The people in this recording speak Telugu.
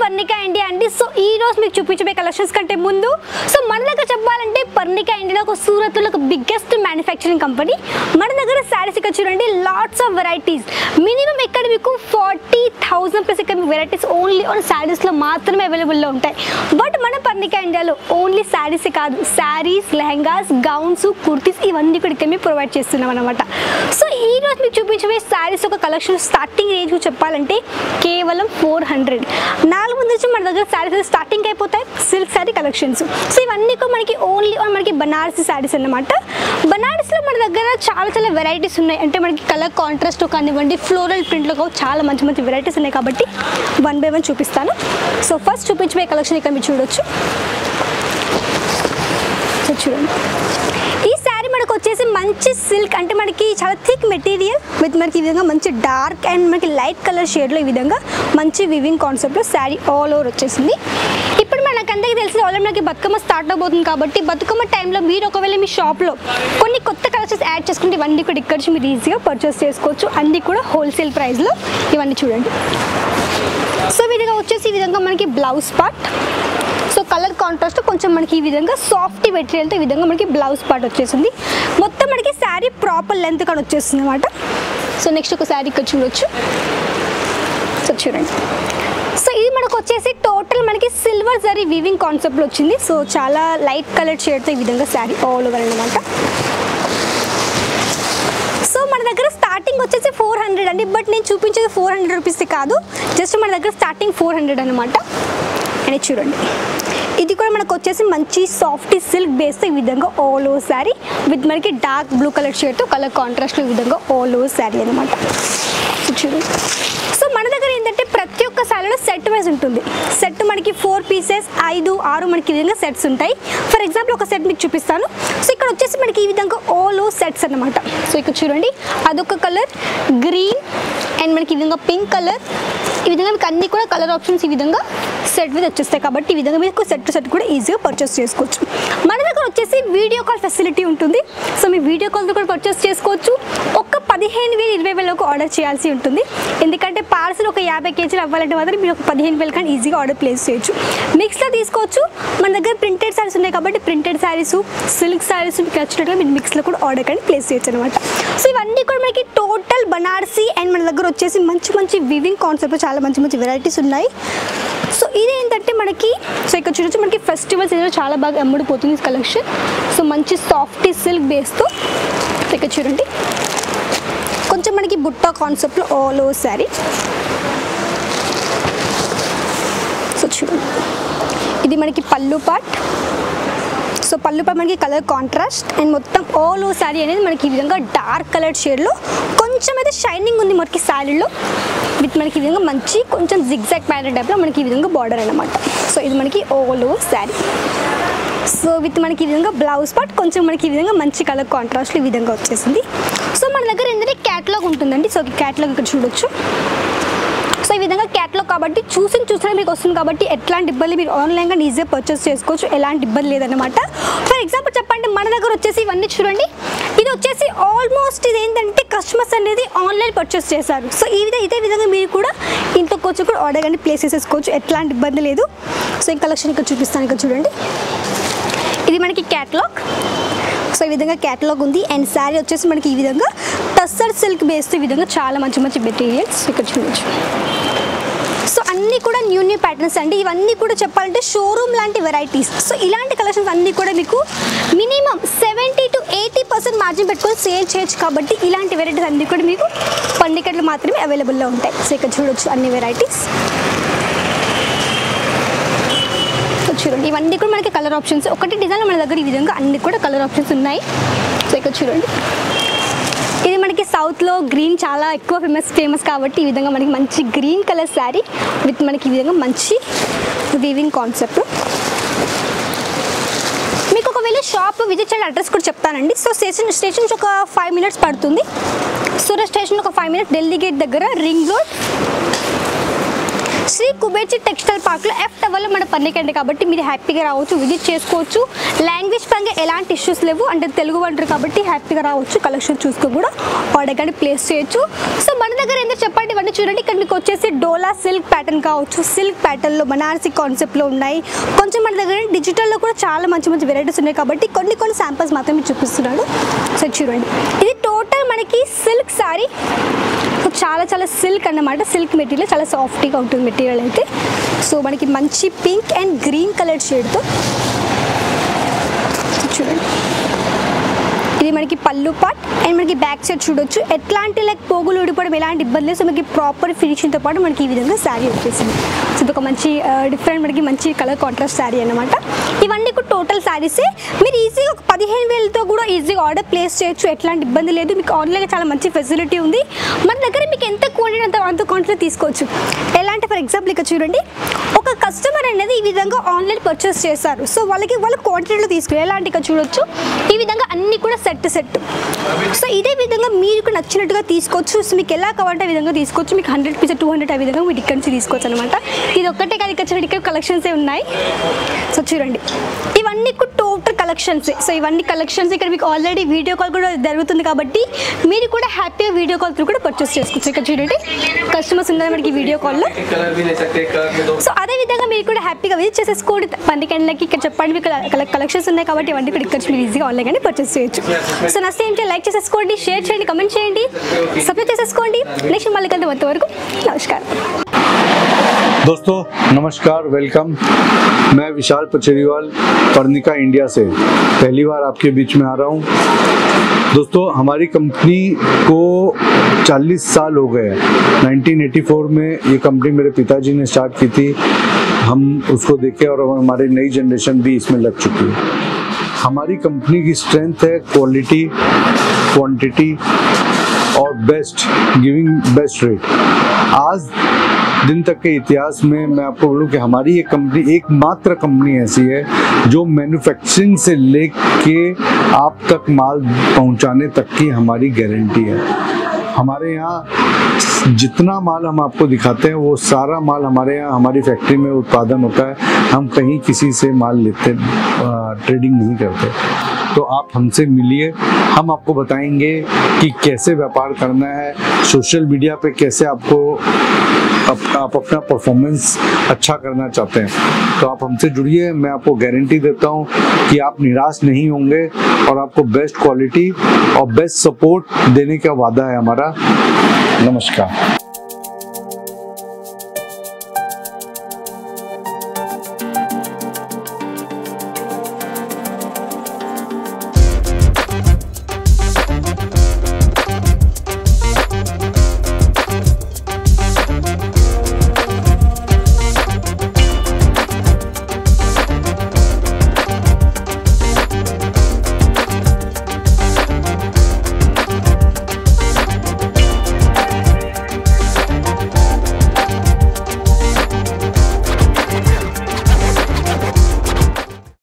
పర్ణిక ఇండియా అండి సో ఈ రోజు మీకు చూపించబోయే కలెక్షన్స్ కంటే ముందు సో మన దగ్గర చెప్పాలంటే పర్ణిక ఇండియా ఒక సూరత్లో ఒక బిగ్గెస్ట్ మ్యానుఫ్యాక్చరింగ్ కంపెనీ మన దగ్గర శారీస్ ఇక్కడ చూడండి లాట్స్ ఆఫ్ వెరైటీస్ మినిమం ఇక్కడ మీకు ఫార్టీ థౌసండ్ ప్లస్ ఇక్కడ వెరైటీస్ ఓన్లీ ఆన్ శారీస్లో మాత్రమే అవైలబుల్లో ఉంటాయి బట్ మన పర్ణిక ఇండియాలో ఓన్లీ శారీసే కాదు శారీస్ లెహంగాస్ గౌన్స్ కుర్తీస్ ఇవన్నీ కూడా ఇక్కడ మేము ప్రొవైడ్ చేస్తున్నాం అనమాట సో ఈ రోజు మీకు చూపించబోయే శారీస్ ఒక కలెక్షన్ స్టార్టింగ్ రేంజ్ చెప్పాలంటే కేవలం ఫోర్ హండ్రెడ్ నాలుగు వందల నుంచి మన దగ్గర శారీస్ స్టార్టింగ్ అయిపోతాయి సిల్క్ శారీ కలెక్షన్స్ సో ఇవన్నీ కూడా మనకి ఓన్లీ మనకి బనారసి శారీస్ అన్నమాట బనారస్లో మన దగ్గర చాలా చాలా వెరైటీస్ ఉన్నాయి అంటే మనకి కలర్ కాంట్రాస్ట్ కానివ్వండి ఫ్లోరల్ ప్రింట్లో చాలా మంచి మంచి వెరైటీస్ ఉన్నాయి కాబట్టి వన్ బై వన్ చూపిస్తాను సో ఫస్ట్ చూపించబోయే కలెక్షన్ ఇక్కడ మీరు చూడొచ్చు సో చూడండి ఈ శారీ మనకు వచ్చేసి మంచి సిల్క్ అంటే మనకి చాలా థిక్ మెటీరియల్ విత్ మనకి ఈ విధంగా మంచి డార్క్ అండ్ మనకి లైట్ కలర్ షేడ్లో ఈ విధంగా మంచి వివింగ్ కాన్సెప్ట్లో శారీ ఆల్ ఓవర్ వచ్చేసింది ఇప్పుడు మనకందరికీ తెలిసి ఆల్రెడీ మనకి బతుకమ్మ స్టార్ట్ అవబోతుంది కాబట్టి బతుకమ్మ టైంలో మీరు ఒకవేళ మీ షాప్లో కొన్ని కొత్త కలెక్షన్స్ యాడ్ చేసుకుంటే ఇవన్నీ కూడా ఇక్కడ నుంచి మీరు ఈజీగా పర్చేస్ చేసుకోవచ్చు అన్నీ కూడా హోల్సేల్ ప్రైస్లో ఇవన్నీ చూడండి సో ఈ విధంగా వచ్చేసి ఈ విధంగా మనకి blouse part so colour contrast కొంచెం మనకి ఈ విధంగా సాఫ్ట్ మెటీరియల్తో ఈ విధంగా మనకి బ్లౌజ్ పార్ట్ వచ్చేసింది మొత్తం మనకి శారీ ప్రాపర్ లెంత్ కూడా వచ్చేస్తుంది అనమాట సో నెక్స్ట్ ఒక శారీ ఇక్కడ చూడొచ్చు సో చూడండి సో ఇది మనకు వచ్చేసి టోటల్ మనకి సిల్వర్ జరీ వీవింగ్ కాన్సెప్ట్లో వచ్చింది సో చాలా లైట్ కలర్ షేడ్తో ఈ విధంగా శారీ ఆల్ ఓవర్ అనమాట సో మన దగ్గర స్టార్టింగ్ వచ్చేసి ఫోర్ హండ్రెడ్ అండి బట్ నేను చూపించేది ఫోర్ హండ్రెడ్ రూపీస్ కాదు జస్ట్ మన దగ్గర స్టార్టింగ్ ఫోర్ హండ్రెడ్ అనమాట అని చూడండి ఇది కూడా మనకు వచ్చేసి మంచి సాఫ్ట్ సిల్క్ బేస్ ఈ విధంగా ఆల్ ఓవర్ శారీ విత్ మనకి డార్క్ బ్లూ కలర్ షేడ్తో కలర్ కాంట్రాస్ట్లో ఈ విధంగా ఆల్ ఓవర్ శారీ అనమాట చూడండి సో మన దగ్గర ఏంటంటే ప్రతి ఒక్క శారీలో సెట్ వైజ్ ఉంటుంది సెట్ మనకి ఫోర్ పీసెస్ ఐదు ఆరు మనకి ఈ విధంగా సెట్స్ ఉంటాయి ఫర్ ఎగ్జాంపుల్ ఒక సెట్ మీకు చూపిస్తాను సో ఇక్కడ వచ్చేసి మనకి ఈ విధంగా ఓల్ సెట్స్ అన్నమాట సో ఇక్కడ చూడండి అదొక కలర్ గ్రీన్ అండ్ మనకి ఈ విధంగా పింక్ కలర్ ఈ విధంగా మీకు అన్ని కూడా కలర్ ఆప్షన్స్ ఈ విధంగా సెట్ మీద వచ్చేస్తాయి కాబట్టి ఈ విధంగా మీకు సెట్ సెట్ కూడా ఈజీగా పర్చేస్ చేసుకోవచ్చు మన దగ్గర వచ్చేసి వీడియో కాల్ ఫెసిలిటీ ఉంటుంది సో మీ వీడియో కాల్తో కూడా పర్చేస్ చేసుకోవచ్చు ఒక్క పదిహేను వేలు ఇరవై వేలకు ఆర్డర్ చేయాల్సి ఉంటుంది ఎందుకంటే పార్సల్ ఒక యాభై కేజీలు అవ్వాలంటే మాత్రం మీరు ఒక పదిహేను వేలు కానీ ఈజీగా ఆర్డర్ ప్లేస్ చేయొచ్చు మిక్స్లో తీసుకోవచ్చు మన దగ్గర ప్రింటెడ్ శారీస్ ఉన్నాయి కాబట్టి ప్రింటెడ్ శారీస్ సిల్క్ శారీస్ మీకు నచ్చినట్టుగా మీరు మిక్స్లో కూడా ఆర్డర్ కానీ ప్లేస్ చేయొచ్చు అనమాట సో ఇవన్నీ కూడా మనకి టోటల్ బనారసి అండ్ మన దగ్గర వచ్చేసి మంచి మంచి వివింగ్ కాన్సెప్ట్ చాలా మంచి మంచి వెరైటీస్ ఉన్నాయి సో ఇది ఏంటంటే మనకి సో ఇక్కడ చూడొచ్చు మనకి ఫెస్టివల్స్ ఏదో చాలా బాగా అమ్ముడిపోతుంది కలెక్షన్ సో మంచి సాఫ్ట్ సిల్క్ బేస్తో ఇక్కడ చూడండి కొంచెం మనకి బుట్ట కాన్సెప్ట్లో ఆల్ ఓవర్ శారీ సో చూడండి ఇది మనకి పళ్ళు పార్ట్ సో పళ్ళు పార్ట్ మనకి కలర్ కాంట్రాస్ట్ అండ్ మొత్తం ఆల్ ఓవర్ శారీ అనేది మనకి ఈ విధంగా డార్క్ కలర్ షేడ్లో కొంచెం అయితే షైనింగ్ ఉంది మనకి శారీలో విత్ మనకి ఈ విధంగా మంచి కొంచెం జిగ్జాక్ ప్యాటర్న్ టైప్లో మనకి ఈ విధంగా బార్డర్ అనమాట సో ఇది మనకి all over sari so with మనకి ఈ విధంగా బ్లౌజ్ పార్ట్ కొంచెం మనకి ఈ విధంగా మంచి కలర్ కాంట్రాస్ట్ ఈ విధంగా వచ్చేసింది సో మన దగ్గర ఏంటంటే క్యాటలాగ్ ఉంటుందండి సో క్యాటలాగ్ ఇక్కడ చూడొచ్చు సో ఈ విధంగా క్యాటలాగ్ కాబట్టి చూసి చూసిన మీకు వస్తుంది కాబట్టి ఎట్లాంటి ఇబ్బంది మీరు ఆన్లైన్గా ఈజీగా పర్చేస్ చేసుకోవచ్చు ఎలాంటి ఇబ్బంది లేదన్నమాట ఫర్ ఎగ్జాంపుల్ చెప్పండి మన దగ్గర వచ్చేసి ఇవన్నీ చూడండి ఇది వచ్చేసి ఆల్మోస్ట్ ఇది ఏంటంటే కస్టమర్స్ అనేది ఆన్లైన్ పర్చేస్ చేశారు సో ఈ విధంగా ఇదే విధంగా మీరు కూడా ఇంట్లో వచ్చి కూడా ఆర్డర్ కానీ ప్లేస్ చేసేసుకోవచ్చు ఎట్లాంటి ఇబ్బంది లేదు సో ఈ కలెక్షన్ ఇక్కడ చూపిస్తాను ఇక్కడ చూడండి ఇది మనకి క్యాటలాగ్ సో ఈ విధంగా క్యాటలాగ్ ఉంది అండ్ శారీ వచ్చేసి మనకి ఈ విధంగా టస్సర్ సిల్క్ బేస్తో ఈ విధంగా చాలా మంచి మంచి మెటీరియల్స్ ఇక్కడ చూడొచ్చు సో అన్నీ కూడా న్యూ న్యూ ప్యాటర్న్స్ అండి ఇవన్నీ కూడా చెప్పాలంటే షోరూమ్ లాంటి వెరైటీస్ సో ఇలాంటి కలెక్షన్స్ అన్నీ కూడా మీకు minimum seventy to eighty percent margin పెట్టుకొని సేల్ చేయొచ్చు కాబట్టి ఇలాంటి వెరైటీస్ అన్నీ కూడా మీకు పండికట్లు మాత్రమే అవైలబుల్లో ఉంటాయి సో ఇక్కడ చూడొచ్చు అన్ని వెరైటీస్ సో చూడండి ఇవన్నీ కూడా మనకి కలర్ ఆప్షన్స్ ఒకటి డిజైన్ మన దగ్గర ఈ విధంగా అన్ని కూడా కలర్ ఆప్షన్స్ ఉన్నాయి సో ఇక్కడ చూడండి ఇది మనకి సౌత్లో గ్రీన్ చాలా ఎక్కువ ఫేమస్ ఫేమస్ కాబట్టి ఈ విధంగా మనకి మంచి గ్రీన్ కలర్ శారీ విత్ మనకి ఈ విధంగా మంచి వీవింగ్ కాన్సెప్ట్ మీకు ఒకవేళ షాప్ విజిట్ చేయాలి అడ్రస్ కూడా చెప్తానండి సో స్టేషన్ స్టేషన్ నుంచి ఒక ఫైవ్ మినిట్స్ పడుతుంది సూరత్ స్టేషన్ ఒక ఫైవ్ మినిట్స్ ఢిల్లీ గేట్ దగ్గర రింగ్ రోడ్ శ్రీ కుబేర్చి టెక్స్టైల్ పార్క్లో ఎఫ్ టవర్లో మన పన్నెకండి కాబట్టి మీరు హ్యాపీగా రావచ్చు విజిట్ చేసుకోవచ్చు లాంగ్వేజ్ పరంగా ఎలాంటి ఇష్యూస్ లేవు అంటే తెలుగు అంటారు కాబట్టి హ్యాపీగా రావచ్చు కలెక్షన్ చూసుకొని కూడా ఆర్డర్ కానీ ప్లేస్ చేయొచ్చు సో మన దగ్గర ఏంటో చెప్పండి ఇవన్నీ చూడండి ఇక్కడ మీకు వచ్చేసి డోలా సిల్క్ ప్యాటర్న్ కావచ్చు సిల్క్ ప్యాటర్న్లో బనారసి కాన్సెప్ట్లో ఉన్నాయి కొంచెం మన దగ్గర డిజిటల్లో కూడా చాలా మంచి మంచి వెరైటీస్ ఉన్నాయి కాబట్టి కొన్ని కొన్ని శాంపిల్స్ మాత్రమే చూపిస్తున్నాడు సో చూడండి ఇది టోటల్ మనకి సిల్క్ సారీ సో చాలా చాలా సిల్క్ అన్నమాట సిల్క్ మెటీరియల్ చాలా సాఫ్ట్గా ఉంటుంది మెటీరియల్ అయితే సో మనకి మంచి పింక్ అండ్ గ్రీన్ కలర్ షేడ్తో చూడండి ఇది మనకి పళ్ళు పార్ట్ అండ్ మనకి బ్యాక్ సైడ్ చూడొచ్చు ఎట్లాంటి లైక్ పోగులు ఊడిపోవడం ఎలాంటి ఇబ్బంది లేదు సో మనకి ప్రాపర్ ఫినిషింగ్తో పాటు మనకి ఈ విధంగా శారీ వచ్చేసింది సో ఇది ఒక మంచి డిఫరెంట్ మనకి మంచి కలర్ కాంట్రాస్ట్ శారీ అనమాట ఇవన్నీ కూడా టోటల్ శారీసే మీరు ఈజీగా ఒక పదిహేను వేలతో కూడా ఈజీగా ఆర్డర్ ప్లేస్ చేయొచ్చు ఎట్లాంటి ఇబ్బంది లేదు మీకు ఆన్లైన్లో చాలా మంచి ఫెసిలిటీ ఉంది మన దగ్గర మీకు ఎంత క్వాంటిటీ అంత అంత క్వాంటిటీ తీసుకోవచ్చు ఎలా అంటే ఫర్ ఎగ్జాంపుల్ ఇక్కడ చూడండి ఒక కస్టమర్ అనేది ఈ విధంగా ఆన్లైన్ పర్చేస్ చేశారు సో వాళ్ళకి వాళ్ళు క్వాంటిటీలో తీసుకుని ఎలాంటి ఇక్కడ చూడొచ్చు ఈ విధంగా అన్ని కూడా సెట్ సెట్ సో ఇదే విధంగా మీకు నచ్చినట్టుగా తీసుకోవచ్చు సో మీకు ఎలా కావాలంటే ఆ విధంగా తీసుకోవచ్చు మీకు హండ్రెడ్ పీస్ టూ హండ్రెడ్ ఆ విధంగా మీరు ఇక్కడ నుంచి తీసుకోవచ్చు అనమాట ఇది ఒక్కటే కాదు ఇక్కడ చూడండి ఇక్కడ కలెక్షన్సే ఉన్నాయి సో చూడండి ఇవన్నీ కూడా టోటల్ కలెక్షన్స్ సో ఇవన్నీ కలెక్షన్స్ ఇక్కడ మీకు ఆల్రెడీ వీడియో కాల్ కూడా జరుగుతుంది కాబట్టి మీరు కూడా హ్యాపీగా వీడియో కాల్ త్రూ కూడా పర్చేస్ చేసుకోవచ్చు ఇక్కడ చూడండి కస్టమర్స్ ఉన్నారు మనకి వీడియో కాల్లో कलर भी ले सकते हैं कलर में दो సో అదే విధంగా మీరు కూడా హ్యాపీగా విజిట్ చేసేసుకోండి పందికెండ్లకి ఇక్కడ చెప్పండి మీకు కలెక్షన్స్ ఉన్నాయి కాబట్టి ఇవన్నీ కూడా ఇక్కడ మీరు ఈజీగా ఆన్లైన్ కానీ పర్చేస్ చేయొచ్చు సో నస్తే ఏంటి లైక్ చేసేసుకోండి షేర్ చేయండి కమెంట్ చేయండి సబ్స్క్రైబ్ చేసేసుకోండి నెక్స్ట్ మళ్ళీ కలిసి వరకు నమస్కారం दोस्तों नमस्कार वेलकम मैं विशाल पचेरीवाल पर्निका इंडिया से पहली बार आपके बीच में आ रहा हूँ दोस्तों हमारी कंपनी को 40 साल हो गए हैं 1984 में ये कंपनी मेरे पिताजी ने स्टार्ट की थी हम उसको देखे और हमारी नई जनरेशन भी इसमें लग चुकी है हमारी कंपनी की स्ट्रेंथ है क्वालिटी क्वांटिटी और बेस्ट गिविंग बेस्ट रेट आज दिन तक के इतिहास में मैं आपको बोलूं कि हमारी ये कंपनी एकमात्र कंपनी ऐसी है जो मैन्युफैक्चरिंग से लेके आप तक माल पहुंचाने तक की हमारी गारंटी है हमारे यहाँ जितना माल हम आपको दिखाते हैं वो सारा माल हमारे यहाँ हमारी फैक्ट्री में उत्पादन होता है हम कहीं किसी से माल लेते ट्रेडिंग नहीं करते तो आप हमसे मिलिए हम आपको बताएंगे कि कैसे व्यापार करना है सोशल मीडिया पे कैसे आपको अप, आप अपना परफॉर्मेंस अच्छा करना चाहते हैं तो आप हमसे जुड़िए मैं आपको गारंटी देता हूँ कि आप निराश नहीं होंगे और आपको बेस्ट क्वालिटी और बेस्ट सपोर्ट देने का वादा है हमारा नमस्कार